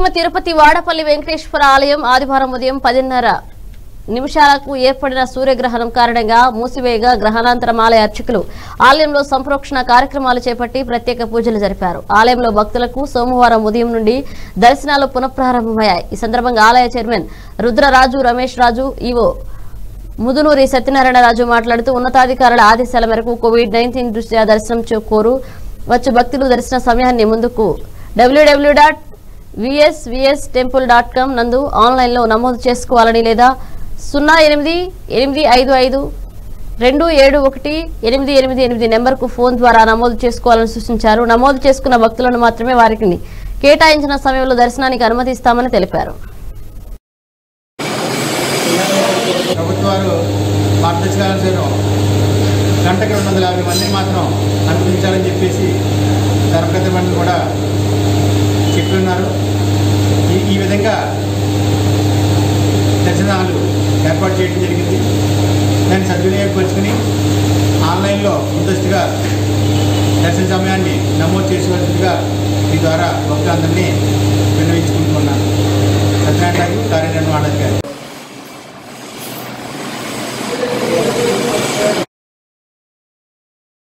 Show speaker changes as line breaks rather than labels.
తిరుపతి వాడపల్లి వెంకటేశ్వర ఆలయం ఆదివారం ఉదయం పదిన్నర నిమిషాలకు ఏర్పడిన సూర్యగ్రహణం కారణంగా మూసివేయగా గ్రహణాంతరం ఆలయ అర్చకులు ఆలయంలో సంప్రోక్షణ కార్యక్రమాలు చేపట్టి ప్రత్యేక పూజలు జరిపారు ఆలయంలో భక్తులకు సోమవారం ఉదయం నుండి దర్శనాలు పునఃప్రారంభమయ్యాయి ఈ సందర్భంగా ఆలయ చైర్మన్ రుద్రరాజు రమేష్ రాజు ఈవో ముదునూరి సత్యనారాయణ రాజు మాట్లాడుతూ ఉన్నతాధికారుల ఆదేశాల మేరకు కోవిడ్ నైన్టీన్ దృష్ట్యా దర్శనం చే- కోరు వచ్చు భక్తులు దర్శన సమయాన్ని ముందుకు WW dot VSVS temple dot com నందు ఆన్లైన్లో నమోదు చేసుకోవాలని లేదా సున్నా ఎనిమిది ఎనిమిది ఐదు ఐదు రెండు ఏడు ఒకటి ఎనిమిది ఎనిమిది ఎనిమిది నెంబర్కు ఫోన్ ద్వారా నమోదు చేసుకోవాలని సూచించారు నమోదు చేసుకున్న భక్తులను మాత్రమే వారికి కేటాయించిన సమయంలో దర్శనానికి అనుమతిస్తామని తెలిపారు
ప్రభుత్వాలు మార్గదర్శకాలను గంటకి రెండు వందల యాభై మందిని మాత్రం అనుమతించాలని చెప్పేసి ధర్మగత మండలి కూడా చెప్తున్నారు ఈ ఈ విధంగా దర్శనాలు ఏర్పాటు చేయడం జరిగింది దాన్ని సద్వినియోగపరుచుకుని ఆన్లైన్లో ముందస్తుగా దర్శన సమయాన్ని నమోదు చేసుకోవాల్సిందిగా మీ ద్వారా భక్తులందరినీ విన్నవించుకుంటున్నాను సత్యనారాయణ గారు కార్యనిర్వహణాధికారి